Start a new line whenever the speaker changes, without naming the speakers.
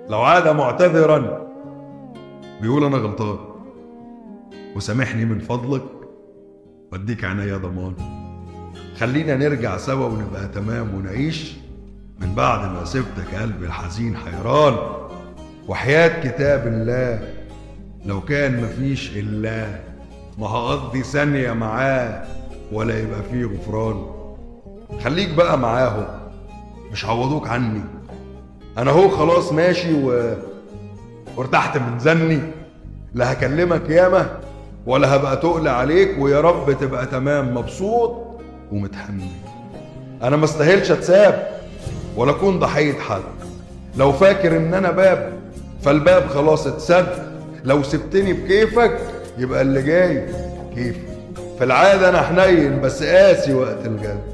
لو عاد معتذرا بيقول انا غلطان وسامحني من فضلك واديك عينيا ضمان خلينا نرجع سوا ونبقى تمام ونعيش من بعد ما سبتك قلبي الحزين حيران وحياة كتاب الله لو كان مفيش إلا ما هقضي ثانية معاه ولا يبقى فيه غفران خليك بقى معاهم مش عوضوك عني انا هو خلاص ماشي و... وارتحت من زني لا هكلمك ياما ولا هبقى تقل عليك ويا رب تبقى تمام مبسوط ومتحمل انا ما استاهلش اتساب ولا اكون ضحيه حد لو فاكر ان انا باب فالباب خلاص اتسد لو سبتني بكيفك يبقى اللي جاي كيفك في العاده انا حنين بس قاسي وقت الجد